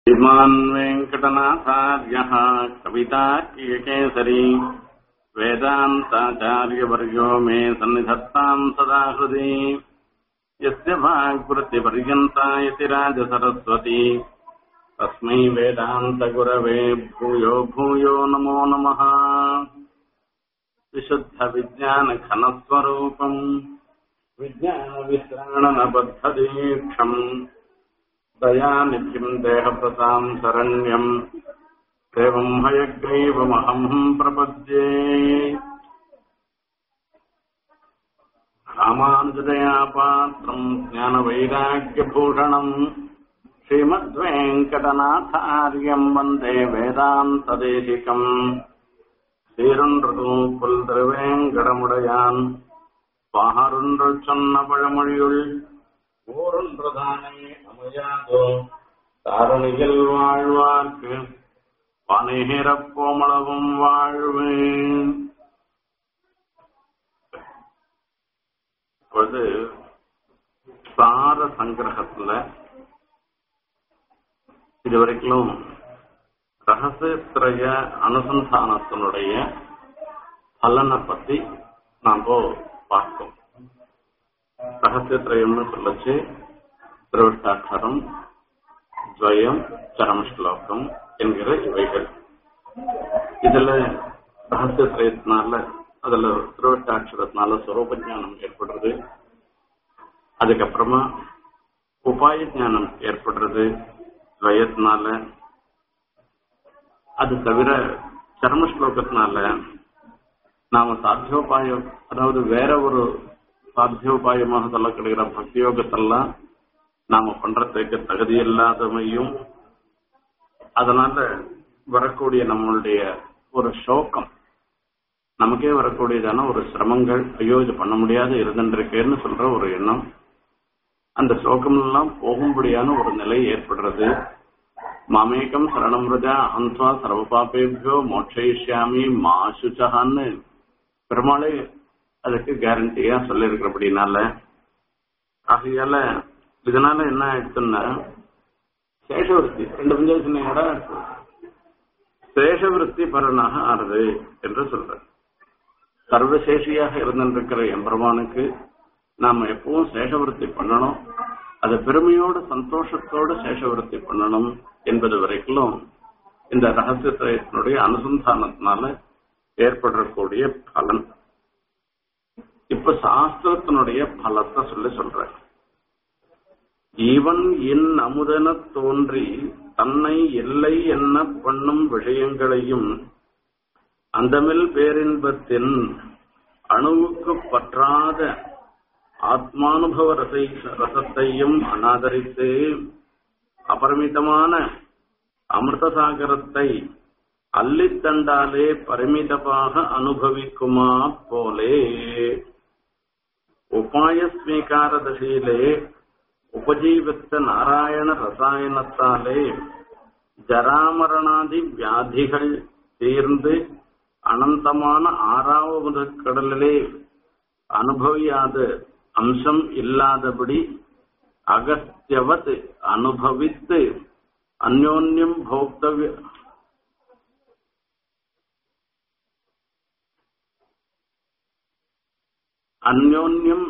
श्रीमान् वेङ्कटनाथार्यः कवितार्कियकेसरी वेदान्ताचार्यवर्यो मे सन्निधत्ताम् सदा हृदि यस्य भाग्वृत्तिपर्यन्ता इति राजसरस्वती तस्मै वेदान्तगुरवे भूयो भूयो नमो नमः विशुद्धविज्ञानघनस्वरूपम् विज्ञानविश्राणनबद्धदीक्षम् दयानिधिम् देहप्रताम् शरण्यम् देवम् हयग्रीवमहम् प्रपद्ये रामानुजदयापात्रम् ज्ञानवैराग्यभूषणम् श्रीमद्वेङ्कटनाथार्यम् वन्दे वेदान्तदेशिकम् சீரொன்று புல் திருவேங்கடமுடையான் பாரொன்று சொன்ன பழமொழியுள் ஓரொன்றுதானே அமையாதோ தாரணியில் வாழ்வார்க்கு பனைகிரப் கோமளவும் வாழ்வு இப்பொழுது சார சங்கிரகத்துல இதுவரைக்கும் ரகசியத்திரய அனுசந்தானத்தினுடைய பலனை பத்தி நாம பார்த்தோம் ரகசியத்திரயம்னு சொல்லச்சு திருவட்டாட்சரம் துவயம் சரம் ஸ்லோகம் என்கிற இவைகள் இதுல ரகசியத்திரயத்தினால அதுல திருவட்டாட்சரத்தினால சுரூப ஞானம் ஏற்படுறது அதுக்கப்புறமா உபாய ஞானம் ஏற்படுறது துவயத்தினால அது தவிர சர்ம ஸ்லோகத்தினால நாம சாத்தியோபாயம் அதாவது வேற ஒரு சாத்தியோபாயமாக சொல்லப்படுகிற பக்தியோகத்தெல்லாம் நாம பண்றதுக்கு தகுதி இல்லாதமையும் அதனால வரக்கூடிய நம்மளுடைய ஒரு சோகம் நமக்கே வரக்கூடியதான ஒரு சிரமங்கள் ஐயோ இது பண்ண முடியாது இருந்துருக்கேன்னு சொல்ற ஒரு எண்ணம் அந்த சோகம் எல்லாம் போகும்படியான ஒரு நிலை ஏற்படுறது மாமேகம் சரணம் ரஜா அந்தா சர்வபாபேபியோ மோட்சயிஷ்யாமி மா சுச்சகான்னு பெருமாளே அதுக்கு கேரண்டியா சொல்லியிருக்கிறபடினால ஆகையால இதனால என்ன ஆயிடுச்சுன்னா சேஷவருத்தி ரெண்டு பஞ்சம் சின்ன இடம் சேஷவிருத்தி பலனாக ஆறுது என்று சொல்ற சர்வசேஷியாக இருந்திருக்கிற எம்பெருமானுக்கு நாம எப்பவும் சேஷவிருத்தி பண்ணணும் அதை பெருமையோடு சந்தோஷத்தோடு சேஷவிருத்தி பண்ணணும் என்பது வரைக்கும் இந்த ரகசியத்தினுடைய அனுசந்தானத்தினால ஏற்படக்கூடிய பலன் இப்ப சாஸ்திரத்தினுடைய பலத்தை சொல்லி சொல்ற இவன் என் அமுதன தோன்றி தன்னை எல்லை என்ன பண்ணும் விஷயங்களையும் அந்தமில் பேரின்பத்தின் அணுவுக்கு பற்றாத ஆத்மானுபவ ரசை ரசத்தையும் அனாதரித்து அபரிமிதமான அமிர்தசாகரத்தை அள்ளித்தண்டாலே பரிமிதமாக அனுபவிக்குமா போலே உபாய ஸ்வீகார தசையிலே உபஜீவித்த நாராயண ரசாயனத்தாலே ஜராமரணாதி வியாதிகள் தீர்ந்து அனந்தமான ஆறாவது கடலிலே அனுபவியாத அம்சம் இல்லாதபடி அகஸ்தியவத் அனுபவித்து அந்யோன்யம் போக்தவ்ய அந்யோன்யம்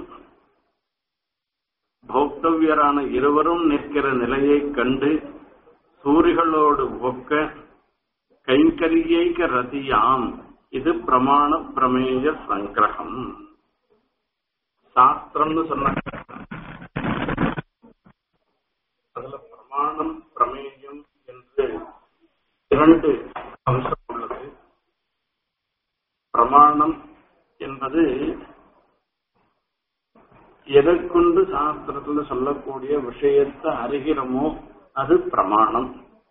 போக்தவ்யரான இருவரும் நிற்கிற நிலையை கண்டு சூரிகளோடு ஒக்க கைங்கரியைக ரதியாம் இது பிரமாண பிரமேய சங்கிரகம் சாஸ்திரம்னு சொன்னாங்க அதுல பிரமாணம் பிரமேயம் என்று இரண்டு அம்சம் உள்ளது பிரமாணம் என்பது எதை கொண்டு சாஸ்திரத்துல சொல்லக்கூடிய விஷயத்தை அறிகிறோமோ அது பிரமாணம்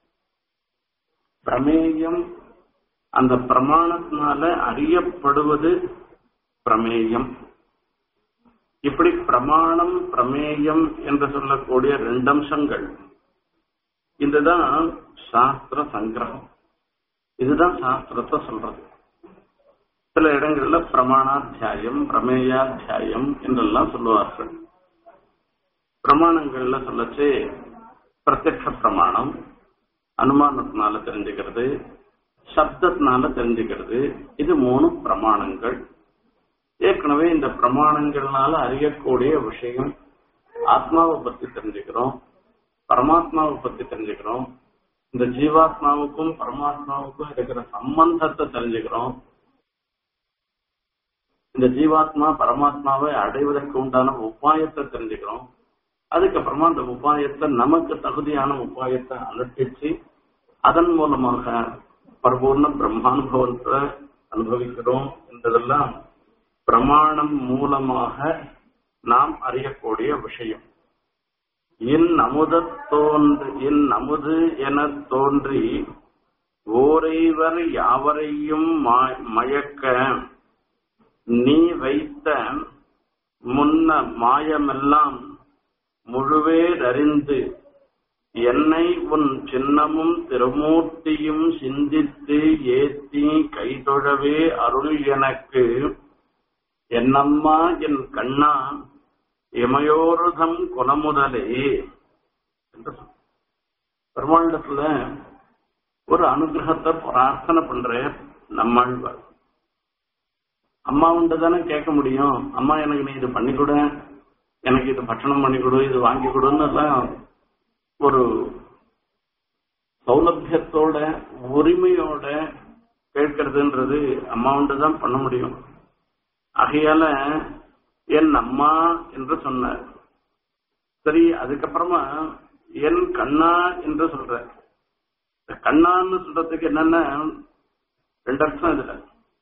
பிரமேயம் அந்த பிரமாணத்தினால அறியப்படுவது பிரமேயம் இப்படி பிரமாணம் பிரமேயம் என்று சொல்லக்கூடிய ரெண்டு அம்சங்கள் இதுதான் சாஸ்திர சங்கிரகம் இதுதான் சாஸ்திரத்தை சொல்றது சில இடங்கள்ல பிரமாணாத்தியாயம் பிரமேயாத்தியாயம் என்றெல்லாம் சொல்லுவார்கள் பிரமாணங்கள்ல சொல்லச்சு பிரத்யக்ஷ பிரமாணம் அனுமானத்தினால தெரிஞ்சுக்கிறது சப்தத்தினால தெரிஞ்சுக்கிறது இது மூணு பிரமாணங்கள் ஏற்கனவே இந்த பிரமாணங்கள்னால அறியக்கூடிய விஷயம் ஆத்மாவை பத்தி தெரிஞ்சுக்கிறோம் பரமாத்மாவை பத்தி தெரிஞ்சுக்கிறோம் இந்த ஜீவாத்மாவுக்கும் பரமாத்மாவுக்கும் இருக்கிற சம்பந்தத்தை தெரிஞ்சுக்கிறோம் இந்த ஜீவாத்மா பரமாத்மாவை அடைவதற்கு உண்டான உபாயத்தை தெரிஞ்சுக்கிறோம் அதுக்கப்புறமா அந்த உபாயத்தை நமக்கு தகுதியான உபாயத்தை அனுஷ்டிச்சு அதன் மூலமாக பரிபூர்ண பிரம்மானுபவத்தை அனுபவிக்கிறோம் என்றதெல்லாம் பிரமாணம் மூலமாக நாம் அறியக்கூடிய விஷயம் இன் அமுத தோன்று இன் அமுது என தோன்றி ஓரைவர் யாவரையும் மயக்க நீ வைத்த முன்ன மாயமெல்லாம் முழுவேதறிந்து என்னை உன் சின்னமும் திருமூர்த்தியும் சிந்தித்து ஏத்தி கைதொழவே அருள் எனக்கு என்னம்மா என் கண்ணா இமையோருதம் குணமுதலே என்று பெருமாண்டத்துல ஒரு அனுகிரகத்தை பிரார்த்தனை பண்ற நம்மாழ்வார் அம்மா உண்டு தானே கேட்க முடியும் அம்மா எனக்கு நீ இது பண்ணி கொடு எனக்கு இது பட்சணம் பண்ணி கொடு இது வாங்கி கொடுன்னு எல்லாம் ஒரு சௌலபியத்தோட உரிமையோட கேட்கறதுன்றது அம்மாவுண்டு தான் பண்ண முடியும் ஆகையால என் அம்மா என்று சொன்னார் சரி அதுக்கப்புறமா என் கண்ணா என்று சொல்ற கண்ணான்னு சொல்றதுக்கு என்னன்னா ரெண்டு அர்த்தம் இதுல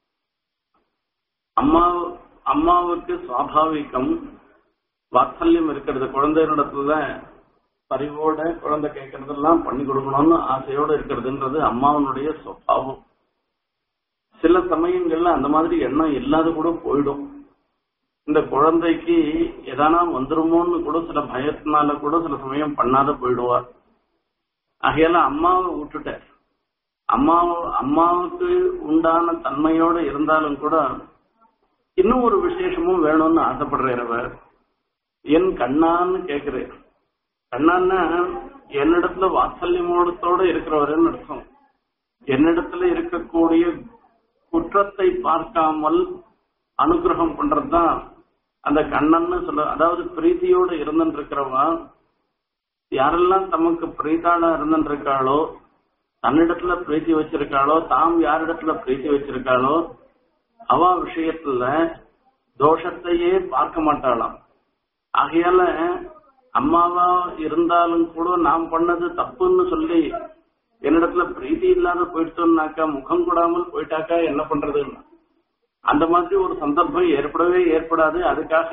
அம்மா அம்மாவுக்கு சுவாபாவிகம் வாத்சல்யம் இருக்கிறது குழந்தைகளிடத்துல பரிவோட குழந்தை கேட்கறதெல்லாம் பண்ணி கொடுக்கணும்னு ஆசையோட இருக்கிறதுன்றது அம்மாவனுடைய சுவாவம் சில சமயங்கள்ல அந்த மாதிரி எண்ணம் இல்லாத கூட போயிடும் இந்த குழந்தைக்கு எதானா வந்துருமோன்னு கூட சில பயத்தினால கூட சில சமயம் பண்ணாத போயிடுவார் ஆகையால அம்மாவை விட்டுட்டார் அம்மா அம்மாவுக்கு உண்டான தன்மையோட இருந்தாலும் கூட இன்னும் ஒரு விசேஷமும் வேணும்னு ஆசைப்படுறவர் என் கண்ணான்னு கேக்குறேன் கண்ணான்னா என்னிடத்துல வாத்சல்யமோடத்தோட இருக்கிறவருன்னு அர்த்தம் என்னிடத்துல இருக்கக்கூடிய குற்றத்தை பார்க்காமல் அனுகிரகம் பண்றதுதான் அந்த கண்ணன்னு சொல்ல அதாவது பிரீத்தியோட இருந்துட்டு இருக்கிறவா யாரெல்லாம் தமக்கு பிரீத்தாளா இருந்துட்டு இருக்காளோ தன்னிடத்துல பிரீத்தி வச்சிருக்காளோ தாம் யாரிடத்துல பிரீத்தி வச்சிருக்காளோ அவ விஷயத்துல தோஷத்தையே பார்க்க மாட்டாளாம் ஆகையால அம்மாவா இருந்தாலும் கூட நாம் பண்ணது தப்புன்னு சொல்லி என்னிடத்துல பிரீத்தி இல்லாத போயிட்டோம்னாக்கா முகம் கூடாமல் போயிட்டாக்கா என்ன பண்றதுன்னா அந்த மாதிரி ஒரு சந்தர்ப்பம் ஏற்படவே ஏற்படாது அதுக்காக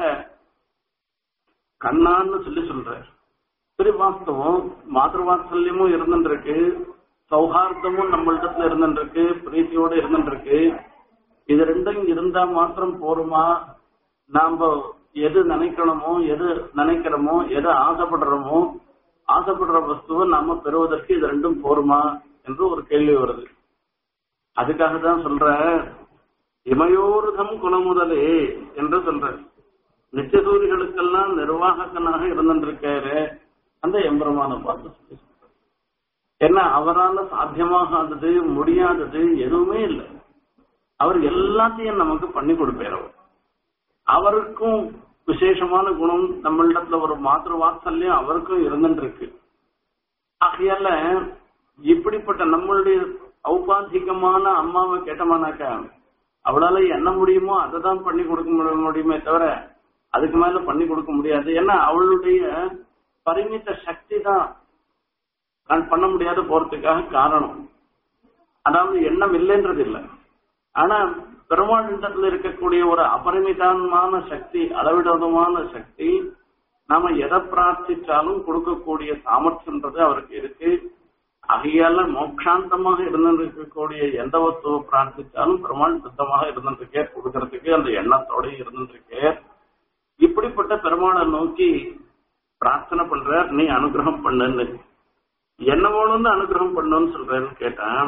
கண்ணான்னு சொல்லி சொல்றார் சரி வாஸ்தவம் மாதவாத்சல்யமும் இருந்துருக்கு சௌஹார்தமும் நம்மளிடத்துல இருந்துருக்கு பிரீத்தியோட இருந்துருக்கு இது ரெண்டும் இருந்தா மாத்திரம் போருமா நாம எது நினைக்கணுமோ எது நினைக்கிறோமோ எது ஆசைப்படுறோமோ ஆசைப்படுற வஸ்துவை நாம பெறுவதற்கு இது ரெண்டும் போருமா என்று ஒரு கேள்வி வருது அதுக்காக தான் சொல்ற இமையோருதம் குலமுதலே என்று சொல்ற நித்தியசூரிகளுக்கெல்லாம் நிர்வாகக்கனாக இருந்திருக்காரு அந்த எம்பெருமான பார்த்து சொல்லி ஏன்னா அவரால் சாத்தியமாகாதது முடியாதது எதுவுமே இல்லை அவர் எல்லாத்தையும் நமக்கு பண்ணி கொடுப்பார் அவர் அவருக்கும் விசேஷமான குணம் நம்மளிடத்துல ஒரு மாத்திரு வாத்சல்யம் அவருக்கும் இருந்துருக்கு ஆகையால இப்படிப்பட்ட நம்மளுடைய ஔபாதிகமான அம்மாவை கேட்டோமானாக்கா அவளால என்ன முடியுமோ அதை தான் பண்ணி கொடுக்க முடியுமே தவிர அதுக்கு மேல பண்ணி கொடுக்க முடியாது ஏன்னா அவளுடைய பரிமித்த சக்தி தான் நான் பண்ண முடியாத போறதுக்காக காரணம் அதாவது எண்ணம் இல்லைன்றது இல்லை ஆனா பெருமாண்டத்துல இருக்கக்கூடிய ஒரு அபரிமிதமான சக்தி அளவிடமான சக்தி நாம எதை பிரார்த்திச்சாலும் கொடுக்கக்கூடிய சாமர்த்தியன்றது அவருக்கு இருக்கு ஆகையால மோட்சாந்தமாக இருந்திருக்கக்கூடிய எந்த வஸ்துவை பிரார்த்திச்சாலும் பெருமாள் சுத்தமாக இருந்திருக்கே கொடுக்கறதுக்கு அந்த எண்ணத்தோட இருந்திருக்கே இப்படிப்பட்ட பெருமாளை நோக்கி பிரார்த்தனை பண்ற நீ அனுகிரகம் பண்ணுன்னு என்ன வேணும்னு அனுகிரகம் பண்ணுன்னு சொல்றேன்னு கேட்டான்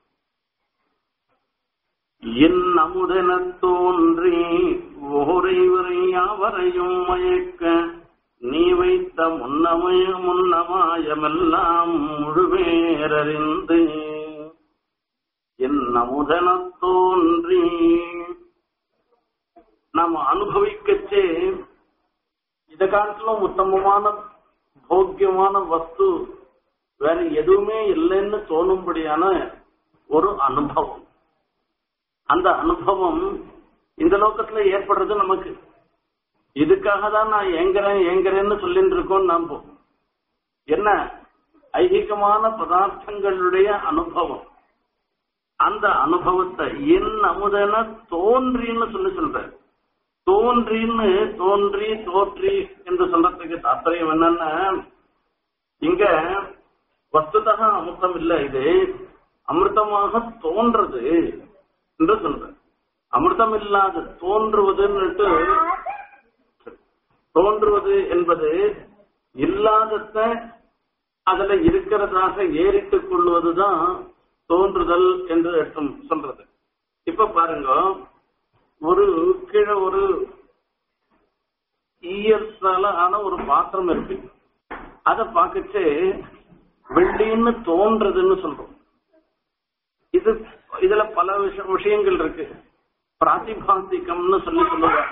என் அமுதென தோன்றி ஓரைவரை யாவரையும் மயக்க நீ வைத்த முன்னமய முன்னமாயமெல்லாம் முழுவேரறிந்து என் அமுதன தோன்றி நாம் அனுபவிக்கச்சே இத காட்டிலும் உத்தமமான போக்கியமான வஸ்து வேற எதுவுமே இல்லைன்னு தோணும்படியான ஒரு அனுபவம் அந்த அனுபவம் இந்த லோகத்துல ஏற்படுறது நமக்கு இதுக்காக தான் நான் ஏங்குறேன் ஏங்குறேன்னு சொல்லிட்டு இருக்கோம் நாம என்ன ஐகிகமான பதார்த்தங்களுடைய அனுபவம் அந்த அனுபவத்தை என் அமுதன தோன்றின்னு சொல்லி சொல்ற தோன்றின்னு தோன்றி தோற்றி என்று சொல்றதுக்கு தாற்பயம் என்னன்னா இங்க வஸ்துதக அமிர்தம் இல்ல இது அமிர்தமாக தோன்றது என்று சொல்ற அமிர்தம் இல்லாத தோன்றுவதுன்னுட்டு தோன்றுவது என்பது இல்லாதத அதுல இருக்கிறதாக ஏறிட்டுக் கொள்வதுதான் தோன்றுதல் என்று அர்த்தம் சொல்றது இப்ப பாருங்க ஒரு கீழே ஒரு ஈயத்தால ஆன ஒரு பாத்திரம் இருக்கு அத பாக்கச்சே வெள்ளின்னு தோன்றதுன்னு சொல்றோம் இது இதுல பல விஷ- விஷயங்கள் இருக்கு பிராத்திபாசிகம்னு சொல்லி சொல்லுவார்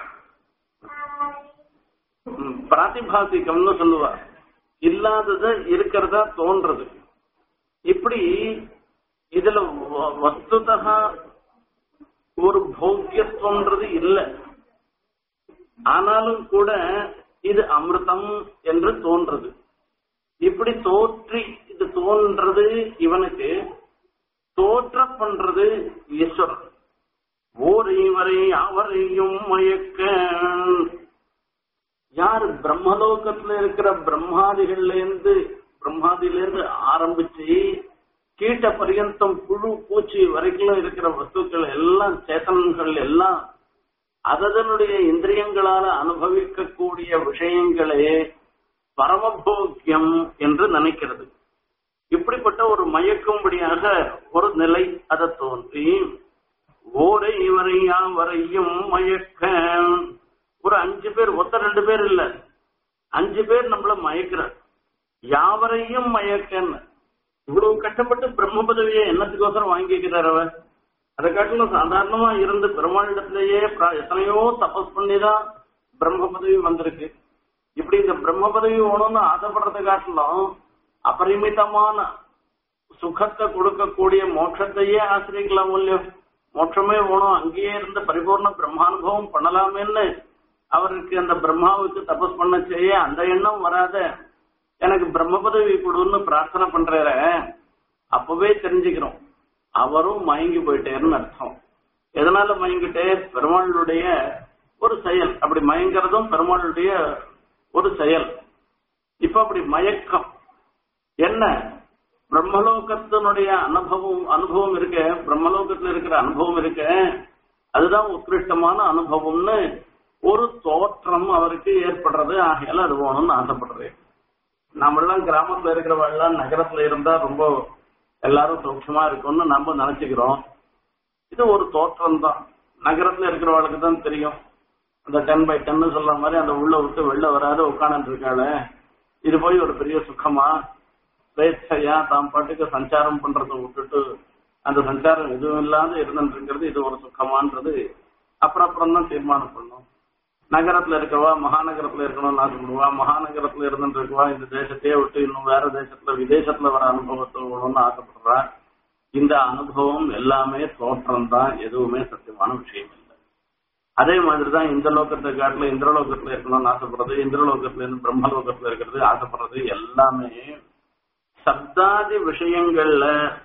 ம், பிராத்திபாசிகம்னு சொல்லுவா இல்லாதது இருக்கிறதா தோன்றது இப்படி இதுல வ- வஸ்துதா ஒரு போக்கியத்துவன்றது இல்லை ஆனாலும் கூட இது அமிர்தம் என்று தோன்றது இப்படி தோற்றி இது தோன்றது இவனுக்கு தோற்ற பண்றது ஈஸ்வரன் ஓர் இவரை அவரையும் மயக்க யார் பிரம்மலோகத்துல இருக்கிற பிரம்மாதிகள்ல இருந்து பிரம்மாதியில இருந்து ஆரம்பிச்சு கீட்ட பரியந்தம் புழு பூச்சி வரைக்கும் இருக்கிற வஸ்துக்கள் எல்லாம் சேத்தனங்கள் எல்லாம் அதனுடைய இந்திரியங்களால அனுபவிக்கக்கூடிய விஷயங்களே பரமபோக்கியம் என்று நினைக்கிறது இப்படிப்பட்ட ஒரு மயக்கும்படியாக ஒரு நிலை அதை தோன்றி ஓரை இவரை யாவரையும் மயக்க ஒரு அஞ்சு பேர் ஒத்த ரெண்டு பேர் இல்ல அஞ்சு பேர் நம்மள மயக்கிறார் யாவரையும் மயக்கன்னு இவ்வளவு கஷ்டப்பட்டு பிரம்ம பதவியை என்னத்துக்கோசரம் வாங்கிக்கிறார் அவர் அதை காட்டிலும் சாதாரணமா இருந்து பெருமாளிடத்திலேயே பிர- எத்தனையோ தபஸ் பண்ணிதான் பிரம்ம பதவி வந்திருக்கு இப்படி இந்த பிரம்ம பதவி வேணும்னு ஆசைப்படுறதை காட்டிலும் அபரிமிதமான சுகத்தை கொடுக்கக்கூடிய மோட்சத்தையே ஆசிரியக்கலாம் இல்லையோ மோட்சமே வேணும் அங்கேயே இருந்து பரிபூர்ண பிரம்மானுபவம் பண்ணலாமேன்னு அவருக்கு அந்த பிரம்மாவுக்கு தபஸ் பண்ண செய்ய அந்த எண்ணம் வராத எனக்கு பிரம்ம பதவி கொடுன்னு பிரார்த்தனை பண்றார அப்பவே தெரிஞ்சுக்கிறோம் அவரும் மயங்கி போயிட்டேன்னு அர்த்தம் எதனால மயங்கிட்டே பெருமாளுடைய ஒரு செயல் அப்படி மயங்கிறதும் பெருமாளுடைய ஒரு செயல் இப்ப அப்படி மயக்கம் என்ன பிரம்மலோகத்தினுடைய அனுபவம் அனுபவம் இருக்க பிரம்மலோகத்துல இருக்கிற அனுபவம் இருக்க அதுதான் உத்கிருஷ்டமான அனுபவம்னு ஒரு தோற்றம் அவருக்கு ஏற்படுறது ஆகையால அது வேணும்னு ஆசைப்படுறேன் நாமெல்லாம் கிராமத்துல இருக்கிறவெல்லாம் நகரத்துல இருந்தா ரொம்ப எல்லாரும் சௌக்கியமா இருக்கும்னு நம்ம நினைச்சுக்கிறோம் இது ஒரு தோற்றம் தான் நகரத்துல இருக்கிறவளுக்கு தான் தெரியும் அந்த டென் பை டென்னு சொல்ற மாதிரி அந்த உள்ள விட்டு வெளில வராத உட்காந்துட்டு இருக்காள இது போய் ஒரு பெரிய சுகமா ஸ்வேச்சையா தாம் பாட்டுக்கு சஞ்சாரம் பண்றதை விட்டுட்டு அந்த சஞ்சாரம் எதுவும் இல்லாத இருந்துட்டு இருக்கிறது இது ஒரு சுகமான்றது அப்புறம் அப்புறம் தான் தீர்மானம் பண்ணும் நகரத்துல இருக்கவா மகாநகரத்துல இருக்கணும்னு ஆசைப்படுவா மகாநகரத்துல இருந்துட்டு இருக்கவா இந்த தேசத்தையே விட்டு இன்னும் வேற தேசத்துல விதேசத்துல வர அனுபவத்தை வேணும்னு ஆசைப்படுறா இந்த அனுபவம் எல்லாமே தோற்றம் தான் எதுவுமே சத்தியமான விஷயம் இல்லை அதே மாதிரிதான் இந்த லோகத்தை காட்டுல இந்திரலோகத்துல இருக்கணும்னு ஆசைப்படுறது இந்திரலோகத்துல இருந்து பிரம்மலோகத்துல இருக்கிறது ஆசைப்படுறது எல்லாமே சப்தாதி விஷயங்கள்ல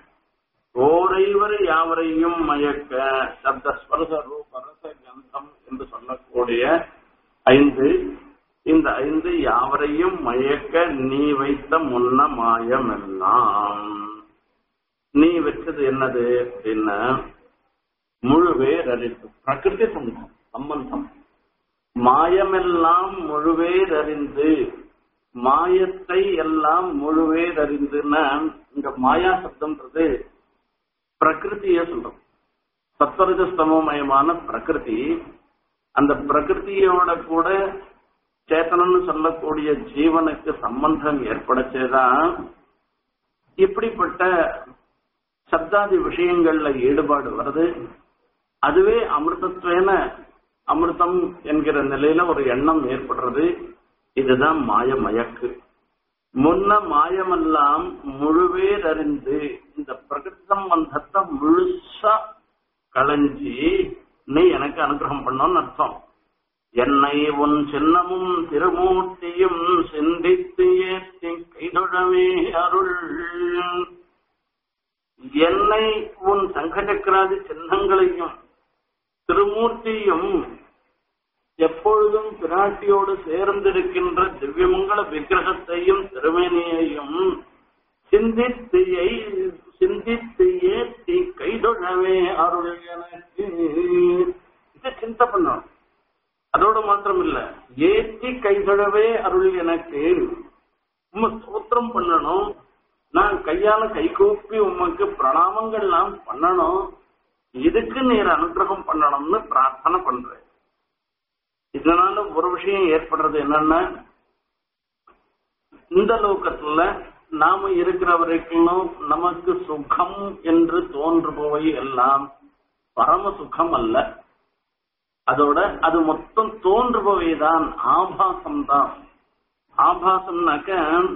ஓரைவர் யாவரையும் மயக்க சப்த ஸ்பர்ச ரூப ரச கந்தம் என்று சொல்லக்கூடிய ஐந்து இந்த ஐந்து யாவரையும் மயக்க நீ வைத்த முன்ன மாயம் எல்லாம் நீ வச்சது என்னது அப்படின்னா முழுவேர் அறிந்து பிரகிருதி சம்பந்தம் சம்பந்தம் மாயமெல்லாம் முழுவேர் அறிந்து மாயத்தை எல்லாம் முழுவேர் அறிந்துன்னா இங்க மாயா சப்தம்ன்றது பிரகிருதிய சொல்றோம் சத்வரஜஸ்தமயமான பிரகிருதி அந்த பிரகிருதியோட கூட சேத்தனன்னு சொல்லக்கூடிய ஜீவனுக்கு சம்பந்தம் ஏற்படச்சேதான் இப்படிப்பட்ட சப்தாதி விஷயங்கள்ல ஈடுபாடு வருது அதுவே அமிர்தத்வேன அமிர்தம் என்கிற நிலையில ஒரு எண்ணம் ஏற்படுறது இதுதான் மாயமயக்கு முன்ன மாயமெல்லாம் முழுவேர் அறிந்து இந்த பிரகிருதி சம்பந்தத்தை முழுசா களைஞ்சி நீ எனக்கு அனுகிரகம் பண்ணோன்னு அர்த்தம் என்னை உன் சின்னமும் திருமூர்த்தியும் சிந்தித்து ஏற்றி கைதொழவே அருள் என்னை உன் சங்கடக்கிராதி சின்னங்களையும் திருமூர்த்தியும் எப்பொழுதும் பிராட்டியோடு சேர்ந்திருக்கின்ற திவ்யமங்கல விக்கிரகத்தையும் திருமேனியையும் சிந்தித்தியை சிந்தித்து ஏற்றி கைதொழவே அருள் எனக்கு இது சிந்தை பண்ணணும் அதோட மாத்திரம் இல்ல ஏற்றி கைதொழவே அருள் எனக்கு உம்ம ஸ்தோத்திரம் பண்ணணும் நான் கையால கை கூப்பி உமக்கு பிரணாமங்கள்லாம் பண்ணணும் இதுக்கு நீர் அனுகிரகம் பண்ணணும்னு பிரார்த்தனை பண்றேன் இதனால ஒரு விஷயம் ஏற்படுறது என்னன்னா இந்த லோகத்துல நாம இருக்கிற வரைக்கும் நமக்கு சுகம் என்று தோன்றுபவை எல்லாம் பரம சுகம் அல்ல அதோட அது மொத்தம் தோன்றுபவைதான் ஆபாசம் தான் ஆபாசம்னாக்க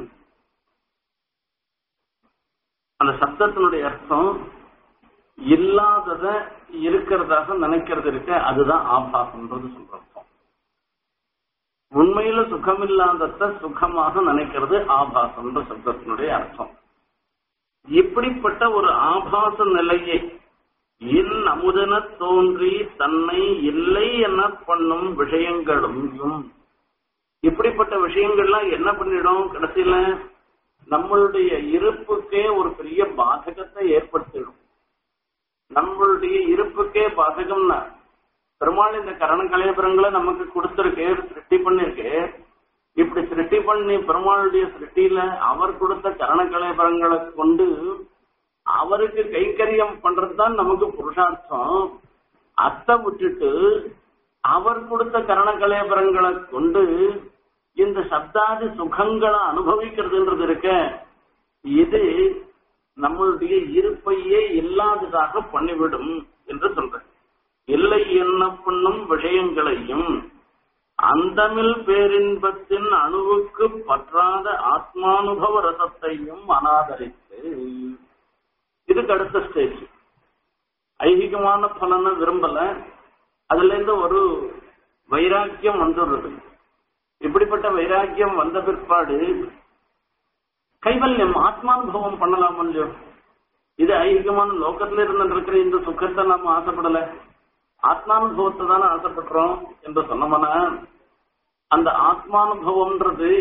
அந்த சப்தத்தினுடைய அர்த்தம் இல்லாதத இருக்கிறதாக நினைக்கிறது இருக்க அதுதான் ஆபாசம்ன்றது சொல்ற அர்த்தம் உண்மையில சுகம் இல்லாதத சுகமாக நினைக்கிறது ஆபாசம்ன்ற சப்தத்தினுடைய அர்த்தம் இப்படிப்பட்ட ஒரு ஆபாச நிலையை இன் அமுதன தோன்றி தன்னை இல்லை என பண்ணும் விஷயங்களும் இப்படிப்பட்ட விஷயங்கள்லாம் என்ன பண்ணிடும் கடைசியில நம்மளுடைய இருப்புக்கே ஒரு பெரிய பாதகத்தை ஏற்படுத்திடும் நம்மளுடைய இருப்புக்கே பாதகம்னா பெருமாள் இந்த கரண கலைபுரங்களை நமக்கு கொடுத்திருக்கு சிருஷ்டி பண்ணிருக்கு இப்படி சிருஷ்டி பண்ணி பெருமாளுடைய சிருஷ்டியில அவர் கொடுத்த கரண கலைபுரங்களை கொண்டு அவருக்கு கைக்கரியம் பண்றதுதான் நமக்கு புருஷார்த்தம் அத்தை விட்டுட்டு அவர் கொடுத்த கரண கலைபுரங்களை கொண்டு இந்த சப்தாதி சுகங்களை அனுபவிக்கிறதுன்றது இருக்க இது நம்மளுடைய இருப்பையே இல்லாததாக பண்ணிவிடும் என்று சொல்ற இல்லை என்ன பண்ணும் விஷயங்களையும் அந்தமில் பேரின்பத்தின் அணுவுக்கு பற்றாத ஆத்மானுபவ ரசத்தையும் அனாதரித்து இதுக்கு அடுத்த ஸ்டேஜ் ஐகிகமான பலனை விரும்பல அதுல இருந்து ஒரு வைராக்கியம் வந்துடுறது இப்படிப்பட்ட வைராக்கியம் வந்த பிற்பாடு கைவல்யம் ஆத்மானுபவம் பண்ணலாம் இல்லையோ இது ஐகிகமான லோகத்துல இருந்து இருக்கிற இந்த சுகத்தை நாம ஆசைப்படல ஆத்மானுபவத்தை தானே ஆசைப்படுறோம் என்று சொன்னோம்னா அந்த ஆத்மானுபவம்ன்றது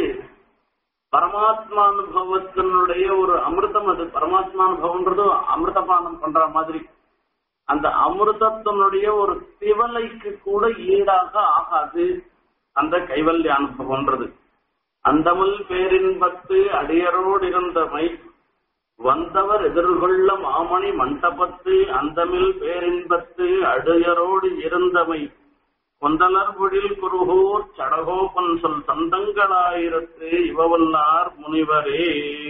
பரமாத்மானுபவத்தினுடைய ஒரு அமிர்தம் அது பரமாத்மானுபவம்ன்றது அமிர்தபானம் பண்ற மாதிரி அந்த அமிர்தத்தினுடைய ஒரு திவலைக்கு கூட ஈடாக ஆகாது அந்த கைவல்ய அனுபவம்ன்றது அந்தமல் பேரின்பத்து அடியரோடு இருந்தமை வந்தவர் எதிர்கொள்ள மாமணி மண்டபத்து அந்தமில் பேரின்பத்து அடியரோடு இருந்தமை கொந்தலர் பொழில் குருகூர் சடகோபன் சொல் சந்தங்களாயிரத்து இவவல்லார் முனிவரே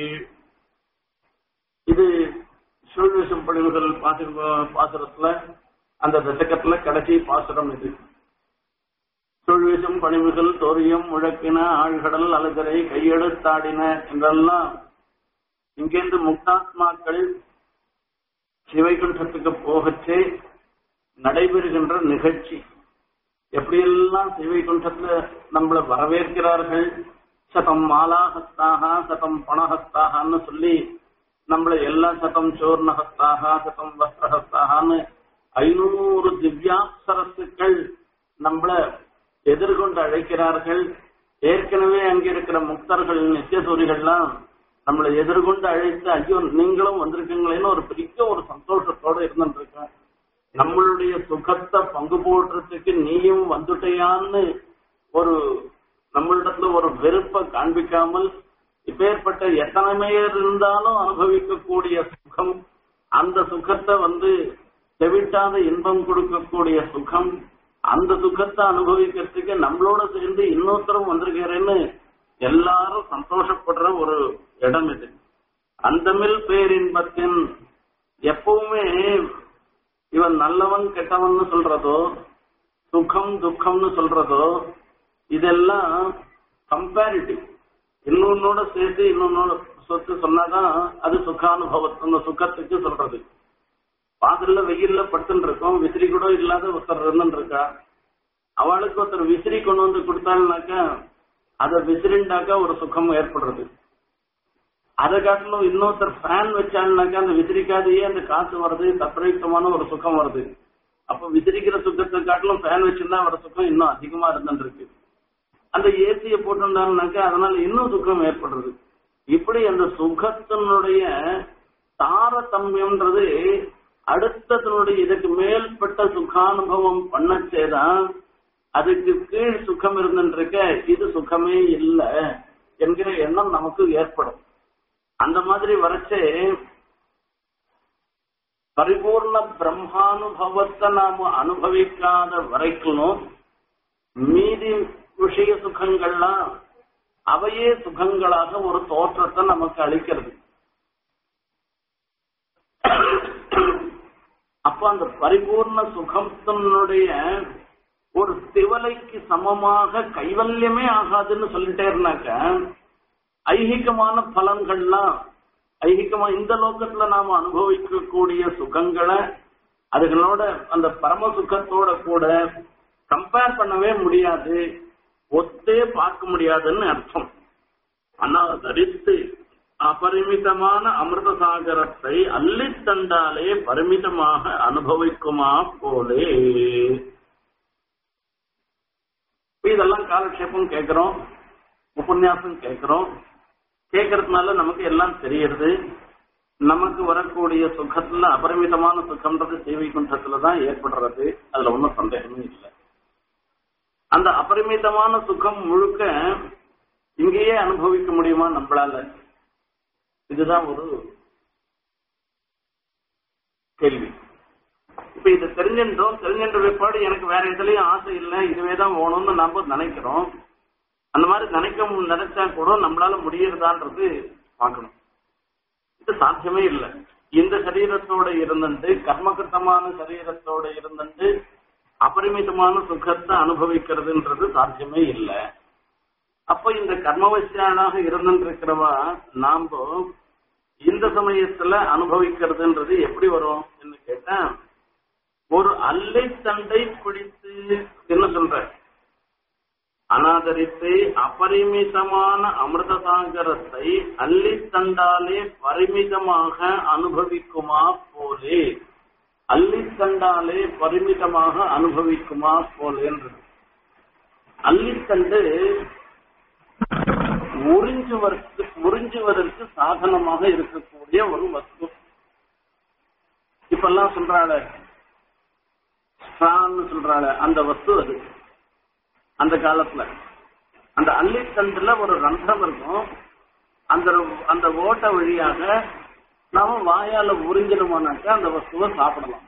இது சூழ்விசம் பணிவுகள் பாசுரத்துல அந்த தசகத்துல கடைசி பாசுரம் இது சூழ்விசம் பணிவுகள் தோரியம் முழக்கின ஆழ்கடல் அலகரை கையெழுத்தாடின என்றெல்லாம் இங்கிருந்து முக்தாத்மாக்கள் சிவைகுண்டத்துக்கு போகச்சே நடைபெறுகின்ற நிகழ்ச்சி எப்படியெல்லாம் சிவைகுண்டத்துல நம்மள வரவேற்கிறார்கள் சதம் மாலாஹஸ்தாக சதம் பணஹஸ்தாகன்னு சொல்லி நம்மள எல்லா சதம் சோர்ணஹஸ்தாக சதம் வஸ்திரஹஸ்தாகன்னு ஐநூறு திவ்யாப்சரசுக்கள் நம்மள எதிர்கொண்டு அழைக்கிறார்கள் ஏற்கனவே அங்கிருக்கிற முக்தர்கள் நித்தியசூரிகள்லாம் நம்மளை எதிர்கொண்டு அழைத்து ஐயோ நீங்களும் வந்திருக்கீங்களேன்னு ஒரு பெரிய ஒரு சந்தோஷத்தோட இருந்துட்டு இருக்கேன் நம்மளுடைய சுகத்தை பங்கு போடுறதுக்கு நீயும் வந்துட்டையான்னு ஒரு நம்மளிடத்துல ஒரு வெறுப்பை காண்பிக்காமல் இப்பேற்பட்ட எத்தனை பேர் இருந்தாலும் அனுபவிக்கக்கூடிய சுகம் அந்த சுகத்தை வந்து தெவிட்டாத இன்பம் கொடுக்கக்கூடிய சுகம் அந்த சுகத்தை அனுபவிக்கிறதுக்கு நம்மளோட சேர்ந்து இன்னொருத்தரும் வந்திருக்கிறேன்னு எல்லாரும் சந்தோஷப்படுற ஒரு இடம் இது அந்தமில் பேரின்பத்தின் எப்பவுமே இவன் நல்லவன் கெட்டவன் சொல்றதோ சுகம் துக்கம்னு சொல்றதோ இதெல்லாம் கம்பேரிட்டிவ் இன்னொன்னோட சேர்த்து இன்னொன்னோட சொத்து சொன்னாதான் அது சுகானுபவத்து சுகத்துக்கு சொல்றது வாசல்ல வெயில்ல படுத்துட்டு இருக்கோம் விசிறி கூட இல்லாத ஒருத்தர் இருந்துட்டு இருக்கா அவளுக்கு ஒருத்தர் விசிறி கொண்டு வந்து கொடுத்தாள்னாக்கா அதை விசிறிண்டாக்கா ஒரு சுகம் ஏற்படுறது அதை காட்டிலும் இன்னொருத்தர் ஃபேன் வச்சாள்னாக்கா அந்த விசிறிக்காதையே அந்த காத்து வருது தத்ரயுக்தமான ஒரு சுகம் வருது அப்ப விசிறிக்கிற சுகத்தை காட்டிலும் ஃபேன் வச்சிருந்தா வர சுகம் இன்னும் அதிகமா இருந்துட்டு இருக்கு அந்த ஏசியை போட்டிருந்தாங்கனாக்கா அதனால இன்னும் சுகம் ஏற்படுறது இப்படி அந்த சுகத்தினுடைய தாரதமியம்ன்றது அடுத்ததனுடைய இதுக்கு மேல்பட்ட சுகானுபவம் பண்ணச்சேதான் அதுக்கு கீழ் சுகம் இருந்துருக்க இது சுகமே இல்லை என்கிற எண்ணம் நமக்கு ஏற்படும் அந்த மாதிரி வரைச்சே பரிபூர்ண பிரம்மானுபவத்தை நாம அனுபவிக்காத வரைக்கும் மீதி விஷய சுகங்கள்லாம் அவையே சுகங்களாக ஒரு தோற்றத்தை நமக்கு அளிக்கிறது அப்ப அந்த பரிபூர்ண சுகத்தினுடைய ஒரு திவலைக்கு சமமாக கைவல்யமே ஆகாதுன்னு சொல்லிட்டே இருந்தாக்க ஐகிகமான பலன்கள்லாம் ஐகிகமா இந்த லோகத்துல நாம அனுபவிக்கக்கூடிய சுகங்களை அதுகளோட அந்த பரம சுகத்தோட கூட கம்பேர் பண்ணவே முடியாது ஒத்தே பார்க்க முடியாதுன்னு அர்த்தம் ஆனா தரித்து அபரிமிதமான அமிர்த சாகரத்தை அள்ளித்தண்டாலே பரிமிதமாக அனுபவிக்குமா போலே இதெல்லாம் காலக்ஷேபம் கேட்கிறோம் உபன்யாசம் கேட்கிறோம் கேட்கறதுனால நமக்கு எல்லாம் தெரியறது நமக்கு வரக்கூடிய சுகத்துல அபரிமிதமான சுகம்ன்றது சீவைகுண்டத்துல தான் ஏற்படுறது அதுல ஒன்றும் சந்தேகமே இல்லை அந்த அபரிமிதமான சுகம் முழுக்க இங்கேயே அனுபவிக்க முடியுமா நம்மளால இதுதான் ஒரு கேள்வி இப்ப இது தெரிஞ்சின்றோம் தெரிஞ்சின்ற பிற்பாடு எனக்கு வேற எதுலயும் ஆசை இல்லை இதுவே தான் வேணும்னு நாம நினைக்கிறோம் அந்த மாதிரி நினைக்க நினைச்சா கூட நம்மளால முடியறதான்றது பார்க்கணும் இது சாத்தியமே இல்லை இந்த சரீரத்தோட இருந்துட்டு கர்மகிருத்தமான சரீரத்தோட இருந்துட்டு அபரிமிதமான சுகத்தை அனுபவிக்கிறதுன்றது சாத்தியமே இல்லை அப்ப இந்த கர்மவசியானாக இருந்துருக்கிறவா நாம இந்த சமயத்துல அனுபவிக்கிறதுன்றது எப்படி வரும் கேட்டா ஒரு அல்லை தண்டை பிடித்து என்ன சொல்ற அனாதரித்து அபரிமிதமான அமிர்த சாகரத்தை அள்ளி தண்டாலே பரிமிதமாக அனுபவிக்குமா போலே அள்ளி தண்டாலே பரிமிதமாக அனுபவிக்குமா போலேன்றது அள்ளித்தண்டு உறிஞ்சுவதற்கு உறிஞ்சுவதற்கு சாதனமாக இருக்கக்கூடிய ஒரு வஸ்து இப்பெல்லாம் சொல்றாள ஸ்ட்ரான்னு சொல்றாள அந்த வஸ்து அது அந்த காலத்துல அந்த அள்ளித்தண்டுல ஒரு ரந்தம் இருக்கும் அந்த அந்த ஓட்ட வழியாக நாம வாயால உறிஞ்சிடுமோனாக்கா அந்த வஸ்துவை சாப்பிடலாம்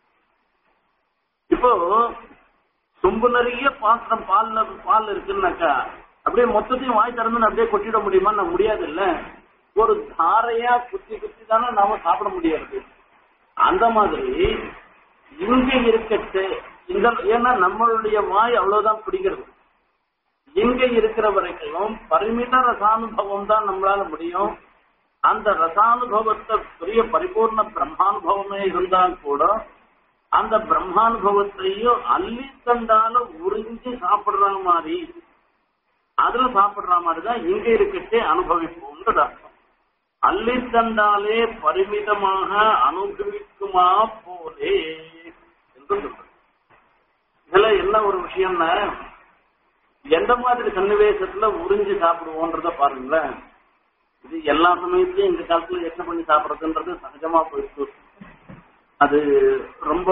இப்போ சொம்பு நிறைய பாத்திரம் பால்ல பால் இருக்குன்னாக்கா அப்படியே மொத்தத்தையும் வாய் திறந்து அப்படியே கொட்டிட முடியுமா நான் முடியாது இல்ல ஒரு தாரையா குத்தி குத்தி தானே நாம சாப்பிட முடியாது அந்த மாதிரி இங்க இருக்கட்டு இந்த ஏன்னா நம்மளுடைய வாய் அவ்வளவுதான் பிடிக்கிறது இங்க இருக்கிற வரைக்கும் பரிமித ரசானுபவம் தான் நம்மளால முடியும் அந்த ரசானுபவத்தை பெரிய பரிபூர்ண பிரம்மானுபவமே இருந்தா கூட அந்த பிரம்மானுபவத்தையும் அள்ளி தண்டால உறிஞ்சி சாப்பிடுற மாதிரி அதுல சாப்பிடுற மாதிரி தான் இங்க இருக்கட்டே அனுபவிப்போம்ன்றது அர்த்தம் அள்ளி தண்டாலே பரிமிதமாக அனுபவிக்குமா போலே என்று சொல்றது இதுல என்ன ஒரு விஷயம்னா எந்த மாதிரி சன்னிவேசத்துல உறிஞ்சி சாப்பிடுவோன்றத பாருங்களேன் இது எல்லா சமயத்திலயும் இந்த காலத்துல என்ன பண்ணி சாப்பிடுறதுன்றது சகஜமா போயிடுச்சு அது ரொம்ப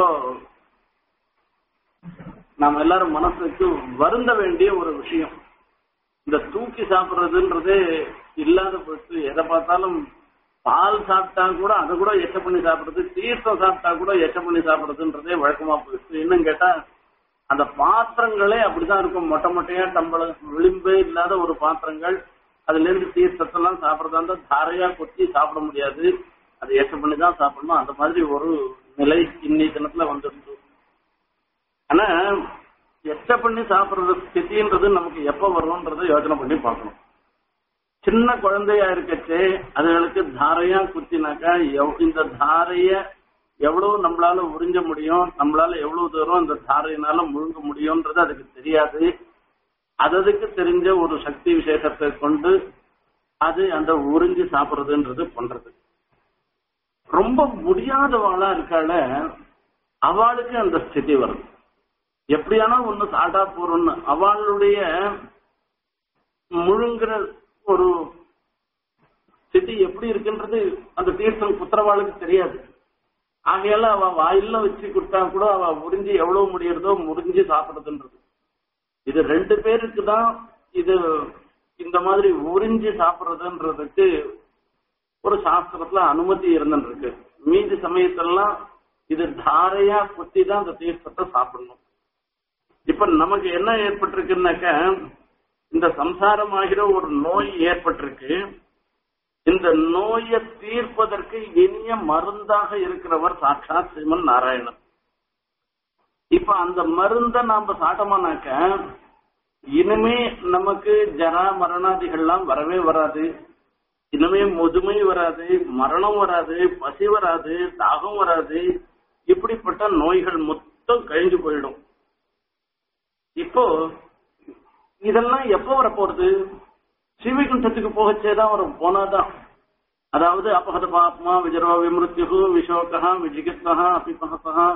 நாம எல்லாரும் மனசுக்கு வருந்த வேண்டிய ஒரு விஷயம் இந்த தூக்கி சாப்பிடுறதுன்றது இல்லாத போயிட்டு எதை பார்த்தாலும் பால் சாப்பிட்டா கூட அதை கூட எச்ச பண்ணி சாப்பிடுறது தீர்த்தம் சாப்பிட்டா கூட எச்ச பண்ணி சாப்பிடுறதுன்றதே வழக்கமா போயிடுச்சு இன்னும் கேட்டா அந்த பாத்திரங்களே அப்படிதான் இருக்கும் மொட்டை மொட்டையா டம்பள விளிம்பே இல்லாத ஒரு பாத்திரங்கள் அதுல இருந்து தீர்த்தத்தெல்லாம் சாப்பிடறதா இருந்தா தாரையா கொத்தி சாப்பிட முடியாது அது ஏற்ற பண்ணி தான் சாப்பிடணும் அந்த மாதிரி ஒரு நிலை இன்னி தினத்துல வந்துருக்கு ஆனா எச்ச பண்ணி சாப்பிடுறது ஸ்திதின்றது நமக்கு எப்ப வரும்ன்றத யோசனை பண்ணி பார்க்கணும் சின்ன குழந்தையா இருக்கச்சு அதுகளுக்கு தாரையா குத்தினாக்கா எவ்- இந்த தாரைய எவ்வளவு நம்மளால உறிஞ்ச முடியும் நம்மளால எவ்வளவு தூரம் இந்த தாரையினால முழுங்க முடியும்ன்றது அதுக்கு தெரியாது அது அதுக்கு தெரிஞ்ச ஒரு சக்தி விசேஷத்தை கொண்டு அது அந்த உறிஞ்சி சாப்பிடுறதுன்றது பண்றது ரொம்ப முடியாதவாளா இருக்கால அவளுக்கு அந்த ஸ்திதி வருது எப்படியானா ஒண்ணு சாட்டா போறோம்னு அவளுடைய முழுங்குற ஒரு ஸ்திதி எப்படி இருக்குன்றது அந்த தீர்த்தம் குத்துறவாளுக்கு தெரியாது ஆகையால அவ வாயில வச்சு கொடுத்தா கூட அவ முறிஞ்சு எவ்வளவு முடியறதோ முறிஞ்சு சாப்பிடுறதுன்றது இது ரெண்டு பேருக்கு தான் இது இந்த மாதிரி உறிஞ்சி சாப்பிடுறதுன்றதுக்கு ஒரு சாஸ்திரத்துல அனுமதி இருந்துருக்கு மீதி சமயத்தெல்லாம் இது தாரையா குத்தி தான் அந்த தீர்த்தத்தை சாப்பிடணும் இப்ப நமக்கு என்ன ஏற்பட்டிருக்குன்னாக்க இந்த சம்சாரம் ஆகிற ஒரு நோய் ஏற்பட்டிருக்கு இந்த நோயை தீர்ப்பதற்கு இனிய மருந்தாக இருக்கிறவர் சாட்சாத் ஸ்ரீமன் நாராயணன் இப்ப அந்த மருந்த நாம சாட்டமானாக்க இனிமே நமக்கு ஜரா மரணாதிகள்லாம் வரவே வராது இனிமே முதுமை வராது மரணம் வராது பசி வராது தாகம் வராது இப்படிப்பட்ட நோய்கள் மொத்தம் கழிஞ்சு போயிடும் இப்போ இதெல்லாம் எப்ப வரப்போறது ஸ்ரீவைகுண்டத்துக்கு போகச்சேதான் வரும் போனாதான் அதாவது அபகத பாப்மா விஜரவ விமிருத்யு விஷோகா விஜிகித்வா அபிபகா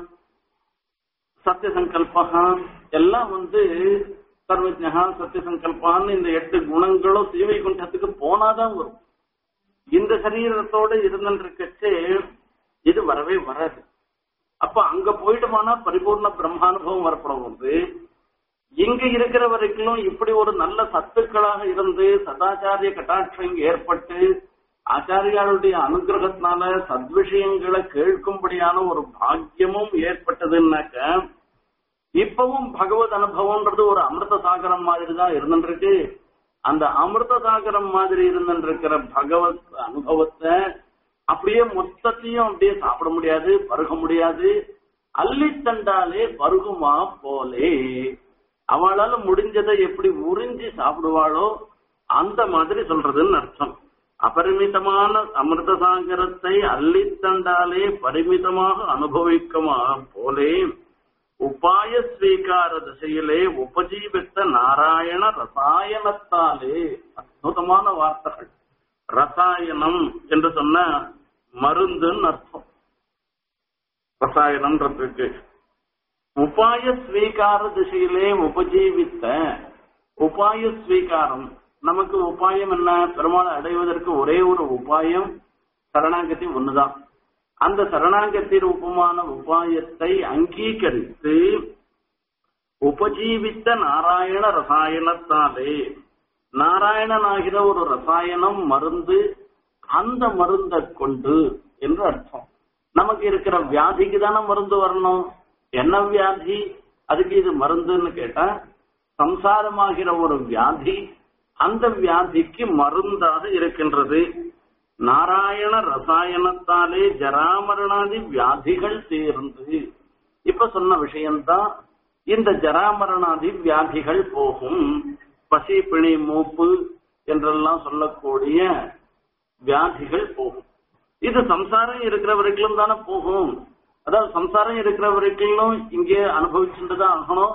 சத்திய சங்கல்பா எல்லாம் வந்து சர்வஜா சத்திய சங்கல்பான்னு இந்த எட்டு குணங்களும் ஸ்ரீவைகுண்டத்துக்கு போனாதான் வரும் இந்த சரீரத்தோட இருந்துருக்கச்சே இது வரவே வராது அப்ப அங்க போயிட்டோம்னா பரிபூர்ண பிரம்மானுபவம் வரப்படுவது இங்க இருக்கிற வரைக்கும் இப்படி ஒரு நல்ல சத்துக்களாக இருந்து சதாச்சாரிய கட்டாட்சம் ஏற்பட்டு ஆச்சாரியாளுடைய அனுகிரகத்தினால சத்விஷயங்களை கேட்கும்படியான ஒரு பாக்கியமும் ஏற்பட்டதுன்னாக்க இப்பவும் பகவத் அனுபவம்ன்றது ஒரு அமிர்த சாகரம் மாதிரி தான் இருந்துருக்கு அந்த அமிர்த சாகரம் மாதிரி இருந்துருக்கிற பகவத் அனுபவத்தை அப்படியே மொத்தத்தையும் அப்படியே சாப்பிட முடியாது பருக முடியாது அள்ளித்தண்டாலே பருகுமா போலே அவளால முடிஞ்சதை எப்படி உறிஞ்சி சாப்பிடுவாளோ அந்த மாதிரி சொல்றதுன்னு அர்த்தம் அபரிமிதமான அமிர்த சாகரத்தை அள்ளித்தண்டாலே பரிமிதமாக அனுபவிக்குமா போலே உபாய ஸ்வீகார திசையிலே உபஜீவித்த நாராயண ரசாயனத்தாலே அற்புதமான வார்த்தைகள் ரசாயனம் என்று சொன்ன மருந்துன்னு அர்த்தம் ரசாயனம்ன்றதுக்கு உபாய ஸ்வீகார திசையிலே உபஜீவித்த உபாய ஸ்வீகாரம் நமக்கு உபாயம் என்ன பெருமாளை அடைவதற்கு ஒரே ஒரு உபாயம் சரணாகதி ஒண்ணுதான் அந்த சரணாகதி ரூபமான உபாயத்தை அங்கீகரித்து உபஜீவித்த நாராயண ரசாயனத்தாலே நாராயணனாகிற ஒரு ரசாயனம் மருந்து அந்த மருந்தை கொண்டு என்று அர்த்தம் நமக்கு இருக்கிற வியாதிக்கு தானே மருந்து வரணும் என்ன வியாதி அதுக்கு இது மருந்துன்னு கேட்டா சம்சாரமாகிற ஒரு வியாதி அந்த வியாதிக்கு மருந்தாக இருக்கின்றது நாராயண ரசாயனத்தாலே ஜராமரணாதி வியாதிகள் சேர்ந்து இப்ப சொன்ன விஷயம்தான் இந்த ஜராமரணாதி வியாதிகள் போகும் பசி பிணி மூப்பு என்றெல்லாம் சொல்லக்கூடிய வியாதிகள் போகும் இது சம்சாரம் இருக்கிற வரைக்கும் தானே போகும் அதாவது சம்சாரம் இருக்கிற வரைக்கும் இங்கே அனுபவிச்சுட்டு தான் ஆகணும்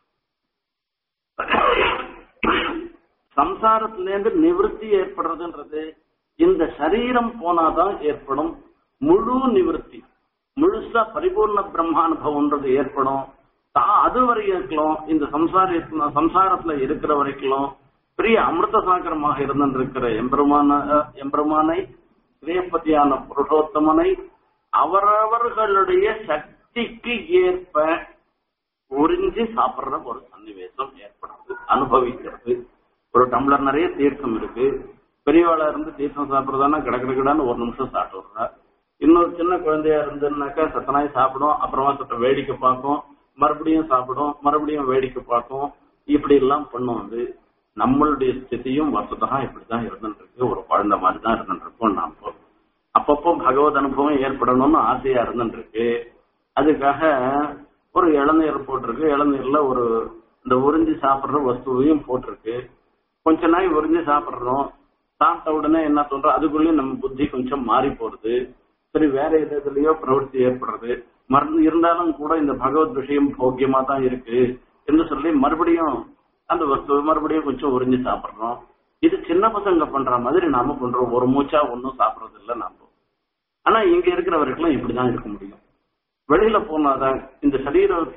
சம்சாரத்திலேருந்து நிவர்த்தி ஏற்படுறதுன்றது இந்த சரீரம் போனாதான் ஏற்படும் முழு நிவர்த்தி முழுசா பரிபூர்ண பிரம்மானுபவம்ன்றது ஏற்படும் தான் அது வரைக்கும் இந்த சம்சார சம்சாரத்துல இருக்கிற வரைக்கும் பெரிய அமிர்த சாகரமாக இருந்திருக்கிற எம்பெருமான எம்பெருமானை ஸ்ரீபதியான புருஷோத்தமனை அவரவர்களுடைய சக்திக்கு ஏற்ப உறிஞ்சி சாப்பிடுற ஒரு சன்னிவேசம் ஏற்படுறது அனுபவிக்கிறது ஒரு டம்ளர் நிறைய தீர்த்தம் இருக்கு பெரியவாளா இருந்து தீர்த்தம் சாப்பிடுறதானா கிடக்கிடக்கிடான்னு ஒரு நிமிஷம் சாப்பிட்டு விடுறா இன்னொரு சின்ன குழந்தையா இருந்துன்னாக்கா சத்தனாய் சாப்பிடும் அப்புறமா சத்த வேடிக்கை பார்க்கும் மறுபடியும் சாப்பிடும் மறுபடியும் வேடிக்கை பார்க்கும் இப்படி எல்லாம் பண்ணும் அது நம்மளுடைய ஸ்திதியும் வசதா இப்படிதான் இருந்துட்டு இருக்கு ஒரு குழந்தை மாதிரி தான் இருந்துட்டு இருக்கோம் நாம அப்பப்போ பகவத் அனுபவம் ஏற்படணும்னு ஆசையா இருந்துட்டு இருக்கு அதுக்காக ஒரு இளநீர் போட்டிருக்கு இளநீர்ல ஒரு இந்த உறிஞ்சி சாப்பிடுற வஸ்துவையும் போட்டிருக்கு கொஞ்ச நாள் உறிஞ்சி சாப்பிடுறோம் சாப்பிட்ட உடனே என்ன சொல்றோம் அதுக்குள்ளேயும் நம்ம புத்தி கொஞ்சம் மாறி போறது சரி வேற எது எதுலயோ பிரவൃத்தி ஏற்படுறது மருந்து இருந்தாலும் கூட இந்த பகவத் விஷயம் போக்கியமா தான் இருக்கு என்று சொல்லி மறுபடியும் அந்த வஸ்து மறுபடியும் கொஞ்சம் உறிஞ்சி சாப்பிடுறோம் இது சின்ன பசங்க பண்ற மாதிரி நாம பண்றோம் ஒரு மூச்சா ஒன்னும் சாப்பிடுறது இல்ல நாம ஆனா இங்க இருக்கிறவர்களும் இப்படிதான் இருக்க முடியும் வெளியில போனாதான் இந்த சரீரம்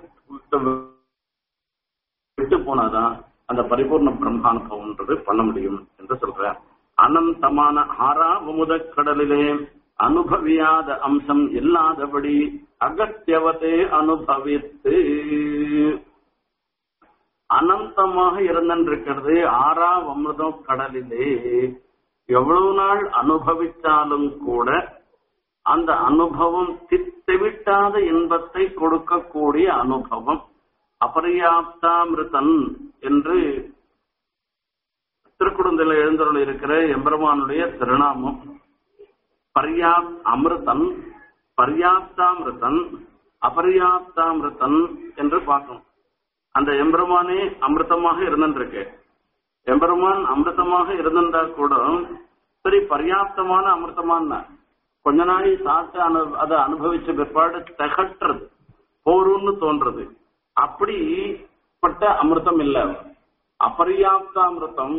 விட்டு போனாதான் அந்த பரிபூர்ண பிரம்மானுபவம்ன்றது பண்ண முடியும் என்று சொல்ற அனந்தமான ஆறாவமுத கடலிலே அனுபவியாத அம்சம் இல்லாதபடி அகத்தியவதே அனுபவித்து அனந்தமாக இருந்திருக்கிறது ஆறாம் அமிர்தம் கடலிலே எவ்வளவு நாள் அனுபவித்தாலும் கூட அந்த அனுபவம் திட்டவிட்டாத இன்பத்தை கொடுக்கக்கூடிய அனுபவம் அபரியாப்தாமிருதன் என்று திருக்குடந்தில எழுந்தருள் இருக்கிற எம்பெருமானுடைய திருநாமம் பர்யாப் அமிர்தன் பர்யாப்தாமிருதன் அபரியாப்தாமிருதன் என்று பார்க்கணும் அந்த எம்பெருமானே அமிர்தமாக இருந்திருக்கு எம்பெருமான் அமிர்தமாக இருந்திருந்தா கூட சரி பர்யாப்தமான அமிர்தமான கொஞ்ச நாளை சாப்பிட்டு அனு அதை அனுபவிச்ச பிற்பாடு தகட்டுறது போரும்னு தோன்றது அப்படிப்பட்ட அமிர்தம் இல்ல அபரியாப்த அமிர்தம்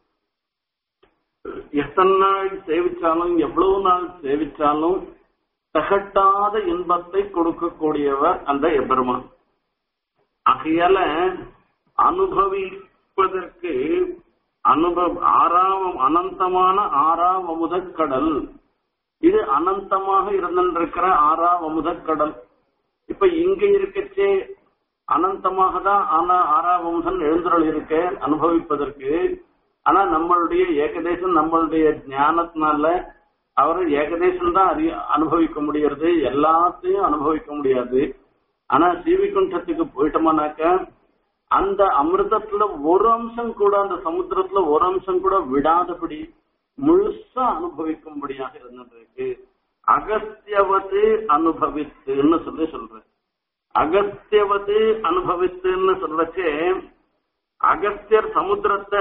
எத்தனை நாள் சேவிச்சாலும் எவ்வளவு நாள் சேவிச்சாலும் தகட்டாத இன்பத்தை கொடுக்கக்கூடியவர் அந்த எபெருமான் ஆகையால அனுபவிப்பதற்கு அனுபவ ஆறாம் அனந்தமான ஆறாம் அமுதக்கடல் இது அனந்தமாக இருந்திருக்கிற ஆறாம் அமுதக்கடல் இப்ப இங்க இருக்கச்சே அனந்தமாக தான் ஆனா ஆறாம் அமுதன் எழுந்துருள் இருக்க அனுபவிப்பதற்கு ஆனா நம்மளுடைய ஏகதேசம் நம்மளுடைய ஞானத்தினால அவர் ஏகதேசம் தான் அறிய அனுபவிக்க முடியறது எல்லாத்தையும் அனுபவிக்க முடியாது ஆனா சீவிகுண்டத்துக்கு போயிட்டோமானாக்க அந்த அமிர்தத்துல ஒரு அம்சம் கூட அந்த சமுத்திரத்துல ஒரு அம்சம் கூட விடாதபடி முழுசா அனுபவிக்கும்படியாக இருந்திருக்கு அகஸ்தியவது அனுபவித்துன்னு சொல்லி சொல்றேன் அகஸ்தியவது அனுபவித்துன்னு சொல்றச்சே அகஸ்தியர் சமுத்திரத்தை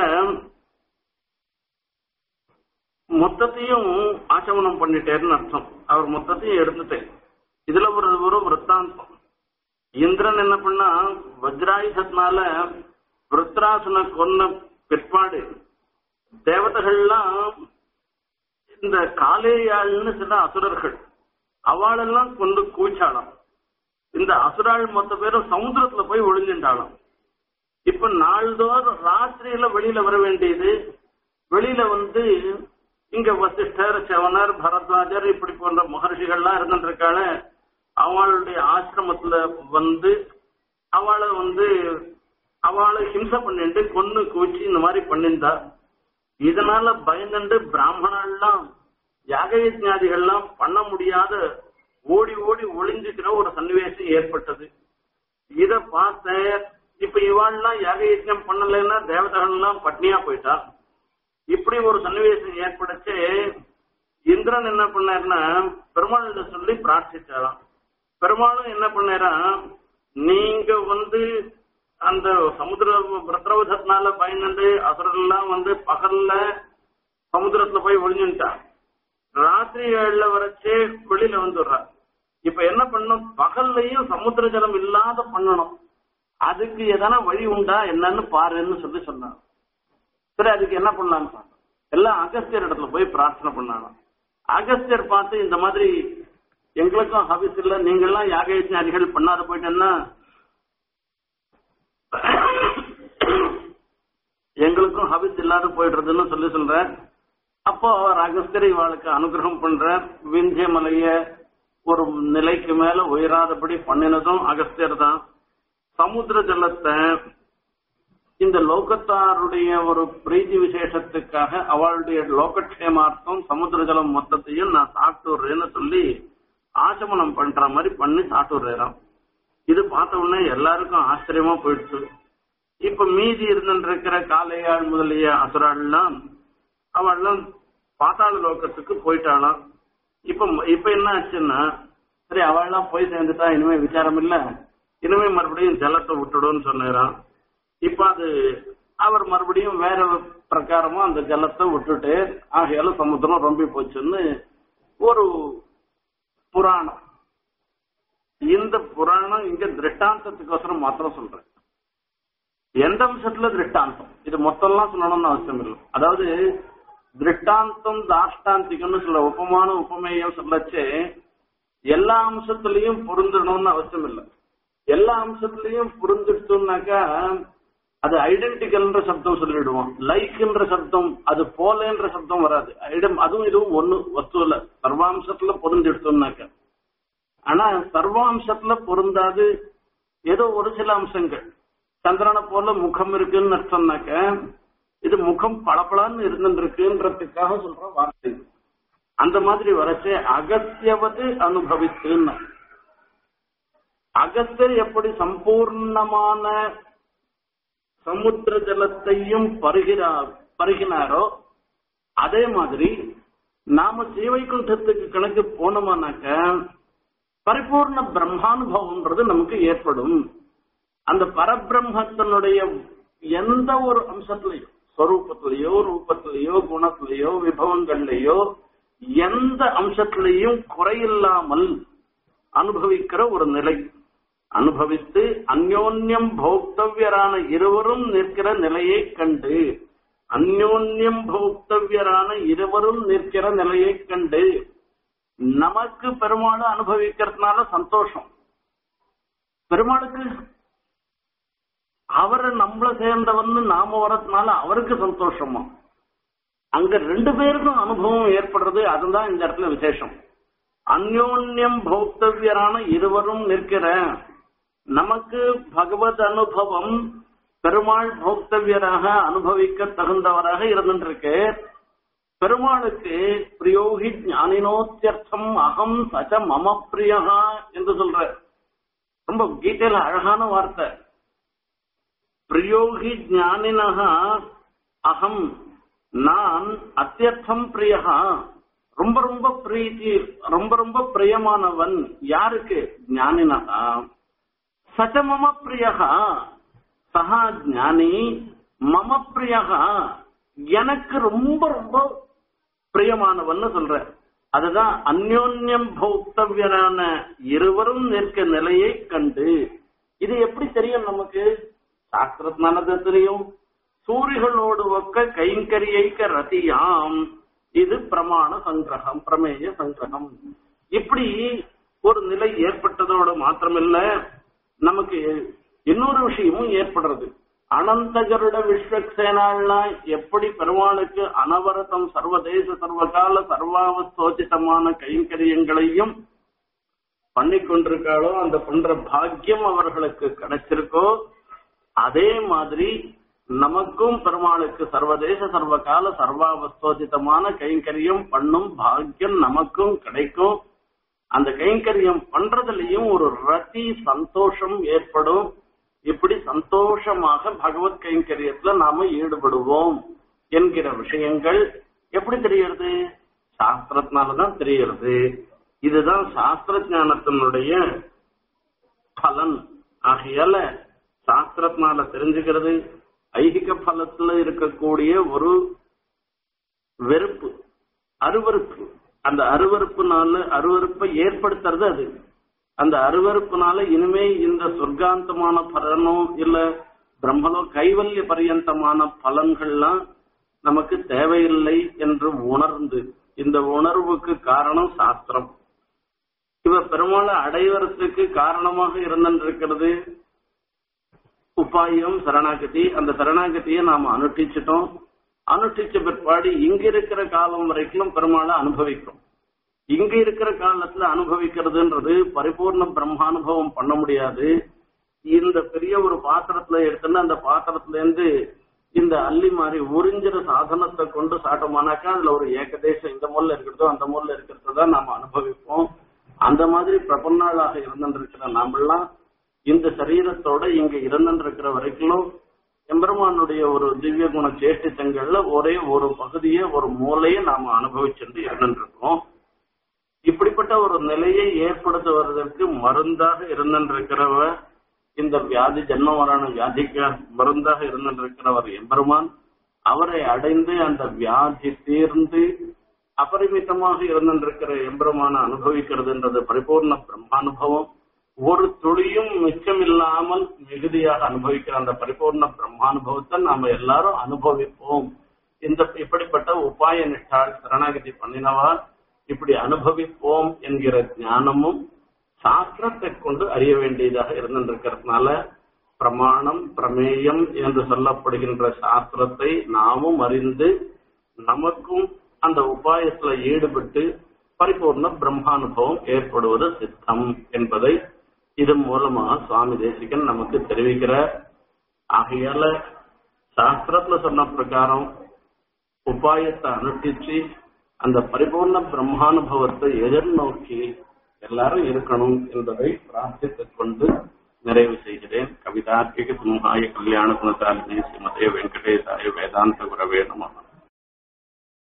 மொத்தத்தையும் ஆச்சமனம் பண்ணிட்டேன்னு அர்த்தம் அவர் மொத்தத்தையும் எடுத்துட்டேன் இதுல ஒரு ஒரு விற்த்தாந்தம் இந்திரன் என்ன பண்ணா வஜ்ராயுதத்தினால விருத்ராசனை கொன்ன பிற்பாடு தேவதைகள்லாம் இந்த காலேயாள்னு சில அசுரர்கள் அவளெல்லாம் கொண்டு கூச்சாலாம் இந்த அசுராள் மொத்த பேரும் சமுத்திரத்துல போய் ஒளிஞ்சின்றாளாம் இப்ப நாள்தோறும் ராத்திரியில வெளியில வர வேண்டியது வெளியில வந்து இங்க வசிஷ்டர் செவனர் பரத்வாஜர் இப்படி போன்ற மகர்ஷிகள்லாம் இருந்துருக்காள அவளுடைய ஆசிரமத்துல வந்து அவளை வந்து அவளை ஹிம்சை பண்ணிட்டு கொன்னு கூச்சி இந்த மாதிரி பண்ணிருந்தா இதனால பயந்துண்டு பிராமணெல்லாம் யாக யஜ்ஞாதிகள்லாம் பண்ண முடியாத ஓடி ஓடி ஒளிஞ்சுக்கிற ஒரு சன்னிவேசம் ஏற்பட்டது இத பார்த்த இப்ப இவாள்லாம் யாக யஜ்ஞம் பண்ணலைன்னா தேவதைகள் எல்லாம் பட்னியா போயிட்டா இப்படி ஒரு சன்னிவேசம் ஏற்படுச்சு இந்திரன் என்ன பண்ணாருன்னா பெருமாள் சொல்லி பிரார்த்திச்சாராம் பெருமாளும் என்ன பண்ணாரா நீங்க வந்து அந்த சமுத்திர பிரத்ரவதத்தினால பயந்துட்டு அசுரெல்லாம் வந்து பகல்ல சமுத்திரத்துல போய் ஒளிஞ்சுட்டான் ராத்திரி ஏழுல வரைச்சே வெளியில வந்துடுறா இப்ப என்ன பண்ணும் பகல்லையும் சமுத்திர ஜலம் இல்லாத பண்ணணும் அதுக்கு எதனா வழி உண்டா என்னன்னு பாருன்னு சொல்லி சொன்னான் சரி அதுக்கு என்ன பண்ணலாம் எல்லாம் அகஸ்தியர் இடத்துல போய் பிரார்த்தனை பண்ணாலும் அகஸ்தியர் பார்த்து இந்த மாதிரி எங்களுக்கும் ஹபிஸ் இல்ல நீங்க எல்லாம் யாக யஜ்ஞாதிகள் பண்ணாத போயிட்டேன்னா எங்களுக்கும் ஹபிஸ் இல்லாத போயிடுறதுன்னு சொல்லி சொல்ற அப்போ அவர் அகஸ்தியர் இவாளுக்கு அனுகிரகம் பண்ற விந்திய மலைய ஒரு நிலைக்கு மேல உயராதபடி பண்ணினதும் அகஸ்தியர் தான் சமுத்திர ஜலத்தை இந்த லோகத்தாருடைய ஒரு பிரீதி விசேஷத்துக்காக அவளுடைய லோகக்ஷேமார்த்தம் சமுத்திர ஜலம் மொத்தத்தையும் நான் சாப்பிட்டுறேன்னு சொல்லி ஆசமனம் பண்ற மாதிரி பண்ணி சாப்பிட்டுறாராம் இது பார்த்த உடனே எல்லாருக்கும் ஆச்சரியமா போயிடுச்சு இப்ப மீதி இருந்திருக்கிற காளையாள் முதலிய அசுராள்லாம் அவள்லாம் பாத்தாள லோகத்துக்கு போயிட்டாளாம் இப்ப இப்ப என்ன ஆச்சுன்னா சரி அவள்லாம் போய் சேர்ந்துட்டா இனிமே விசாரம் இல்ல இனிமே மறுபடியும் ஜலத்தை விட்டுடுன்னு சொன்னாராம் இப்ப அது அவர் மறுபடியும் வேற பிரகாரமா அந்த ஜலத்தை விட்டுட்டு ஆகையால சமுத்திரம் ரொம்ப போச்சுன்னு ஒரு புராணம் இந்த புராணம் இங்க திருஷ்டாந்தத்துக்கோசரம் மாத்திரம் சொல்றேன் எந்த அம்சத்துல திருஷ்டாந்தம் இது மொத்தம்லாம் சொல்லணும்னு அவசியம் இல்லை அதாவது திருஷ்டாந்தம் தாஷ்டாந்திகம்னு சொல்ல உபமான உபமேயம் சொல்லச்சு எல்லா அம்சத்திலையும் பொருந்தணும்னு அவசியம் இல்லை எல்லா அம்சத்திலையும் புரிஞ்சிடுச்சுனாக்கா அது ஐடென்டிக்கல்ன்ற சப்தம் சொல்லிடுவோம் லைக்ன்ற சப்தம் அது போலன்ற சப்தம் வராது ஐடம் அதுவும் இதுவும் ஒண்ணு வஸ்துல சர்வாம்சத்துல பொருந்திடுத்தோம்னாக்க ஆனா சர்வாம்சத்துல பொருந்தாது ஏதோ ஒரு சில அம்சங்கள் சந்திரனை போல முகம் இருக்குன்னு அர்த்தம்னாக்க இது முகம் பளபளன்னு இருந்துருக்குன்றதுக்காக சொல்ற வார்த்தை அந்த மாதிரி வரச்சே அகத்தியவது அனுபவித்துன்னு அகஸ்தர் எப்படி சம்பூர்ணமான சமுத்திர ஜலத்தையும் பருகிறார் பருகினாரோ அதே மாதிரி நாம சீவைகுண்டத்துக்கு கணக்கு போனோமானாக்க பரிபூர்ண பிரம்மானுபவம்ன்றது நமக்கு ஏற்படும் அந்த பரபிரம்மத்தினுடைய எந்த ஒரு அம்சத்திலையும் ஸ்வரூபத்திலேயோ ரூபத்திலேயோ குணத்திலேயோ விபவங்கள்லயோ எந்த அம்சத்திலையும் குறையில்லாமல் அனுபவிக்கிற ஒரு நிலை அனுபவித்து அந்யோன்யம் போக்தவ்யரான இருவரும் நிற்கிற நிலையை கண்டு அந்யோன்யம் போக்தவ்யரான இருவரும் நிற்கிற நிலையை கண்டு நமக்கு பெருமாளை அனுபவிக்கிறதுனால சந்தோஷம் பெருமாளுக்கு அவரை நம்மள சேர்ந்தவன்னு நாம வரதுனால அவருக்கு சந்தோஷமா அங்க ரெண்டு பேருக்கும் அனுபவம் ஏற்படுறது அதுதான் இந்த இடத்துல விசேஷம் அந்யோன்யம் போக்தவ்யரான இருவரும் நிற்கிற நமக்கு பகவத் அனுபவம் பெருமாள் போக்தவ்யராக அனுபவிக்க தகுந்தவராக இருந்துருக்கு பெருமாளுக்கு பிரியோகி ஞானினோத்தியர்த்தம் அகம் சச்ச மம பிரியா என்று சொல்ற ரொம்ப கீதையில அழகான வார்த்தை பிரியோகி ஞானினகா அகம் நான் அத்தியர்த்தம் பிரியகா ரொம்ப ரொம்ப பிரீத்தி ரொம்ப ரொம்ப பிரியமானவன் யாருக்கு ஞானினகா சச்ச மம பிரியகா சஹா ஞானி மம பிரியகா எனக்கு ரொம்ப ரொம்ப பிரியமானவன் சொல்ற அதுதான் அந்யோன்யம் பௌத்தவியரான இருவரும் நிற்க நிலையை கண்டு இது எப்படி தெரியும் நமக்கு சாஸ்திரத்தினால தெரியும் சூரிகளோடு ஒக்க கைங்கரியைக்க ரதியாம் இது பிரமாண சங்கிரகம் பிரமேய சங்கிரகம் இப்படி ஒரு நிலை ஏற்பட்டதோட மாத்திரமில்ல நமக்கு இன்னொரு விஷயமும் ஏற்படுறது அனந்தகருட விஸ்வக்சேனாள்னா எப்படி பெருமாளுக்கு அனவரதம் சர்வதேச சர்வகால சர்வாவஸ்தோச்சிதமான கைங்கரியங்களையும் பண்ணி கொண்டிருக்காளோ அந்த பண்ற பாக்கியம் அவர்களுக்கு கிடைச்சிருக்கோ அதே மாதிரி நமக்கும் பெருமாளுக்கு சர்வதேச சர்வகால சர்வாவஸ்தோஜிதமான கைங்கரியம் பண்ணும் பாக்கியம் நமக்கும் கிடைக்கும் அந்த கைங்கரியம் பண்றதுலயும் ஒரு ரத்தி சந்தோஷம் ஏற்படும் இப்படி சந்தோஷமாக பகவத் கைங்கரியத்துல நாம ஈடுபடுவோம் என்கிற விஷயங்கள் எப்படி தெரியறது சாஸ்திரத்தினாலதான் தெரியறது இதுதான் சாஸ்திர ஞானத்தினுடைய பலன் ஆகையால சாஸ்திரத்தினால தெரிஞ்சுக்கிறது ஐகிக பலத்துல இருக்கக்கூடிய ஒரு வெறுப்பு அருவறுப்பு அந்த அருவறுப்புனால அருவறுப்பை ஏற்படுத்துறது அது அந்த அருவறுப்புனால இனிமே இந்த சொர்க்காந்தமான பலனோ இல்ல பிரம்மலோ கைவல்ய பரியந்தமான பலன்கள்லாம் நமக்கு தேவையில்லை என்று உணர்ந்து இந்த உணர்வுக்கு காரணம் சாஸ்திரம் இவ பெருமாளை அடைவதற்கு காரணமாக இருந்திருக்கிறது உபாயம் சரணாகதி அந்த சரணாகதியை நாம அனுஷ்டிச்சிட்டோம் அனுஷ்டிச்ச பிற்பாடு இங்க இருக்கிற காலம் வரைக்கும் பெருமாளை அனுபவிக்கிறோம் இங்க இருக்கிற காலத்துல அனுபவிக்கிறதுன்றது பரிபூர்ண பிரம்மானுபவம் பண்ண முடியாது இந்த பெரிய ஒரு பாத்திரத்துல எடுத்துன்னு அந்த பாத்திரத்துல இருந்து இந்த அள்ளி மாதிரி உறிஞ்சிற சாதனத்தை கொண்டு சாட்டோமானாக்கா அதுல ஒரு ஏகதேசம் இந்த மூலைல இருக்கிறதோ அந்த மூலைல இருக்கிறதோ தான் நாம அனுபவிப்போம் அந்த மாதிரி பிரபன்னாளாக இருந்திருக்கிற நாமெல்லாம் இந்த சரீரத்தோட இங்க இருந்துருக்கிற வரைக்கும் எம்பெருமானுடைய ஒரு திவ்ய குண சேஷ்டித்தங்கள்ல ஒரே ஒரு பகுதியை ஒரு மூலையை நாம அனுபவிச்சுட்டு இருந்துருக்கோம் இப்படிப்பட்ட ஒரு நிலையை ஏற்படுத்துவதற்கு மருந்தாக இருந்திருக்கிறவ இந்த வியாதி ஜென்மவரான வியாதிக்கு மருந்தாக இருந்திருக்கிறவர் எம்பெருமான் அவரை அடைந்து அந்த வியாதி தீர்ந்து அபரிமிதமாக இருந்திருக்கிற எம்பெருமான அனுபவிக்கிறதுன்றது பரிபூர்ண பிரம்மானுபவம் ஒரு துளியும் மிச்சமில்லாமல் மிகுதியாக அனுபவிக்கிற அந்த பரிபூர்ண பிரம்மானுபவத்தை நாம எல்லாரும் அனுபவிப்போம் இந்த இப்படிப்பட்ட உபாய நிஷ்டால் சரணாகதி பண்ணினவா இப்படி அனுபவிப்போம் என்கிற ஞானமும் சாஸ்திரத்தை கொண்டு அறிய வேண்டியதாக இருந்திருக்கிறதுனால பிரமாணம் பிரமேயம் என்று சொல்லப்படுகின்ற சாஸ்திரத்தை நாமும் அறிந்து நமக்கும் அந்த உபாயத்துல ஈடுபட்டு பரிபூர்ண பிரம்மானுபவம் ஏற்படுவது சித்தம் என்பதை இதன் மூலமா சுவாமி தேசிகன் நமக்கு தெரிவிக்கிறார் ஆகையால சாஸ்திரத்துல சொன்ன பிரகாரம் உபாயத்தை அனுஷ்டிச்சு அந்த பரிபூர்ண பிரம்மானுபவத்தை எதிர்நோக்கி எல்லாரும் இருக்கணும் என்பதை பிரார்த்தித்துக் கொண்டு நிறைவு செய்கிறேன் கவிதார்க்கிக சிம்ஹாய கல்யாண குணசாலினி ஸ்ரீமதே வெங்கடேசாய வேதாந்த குரவே நம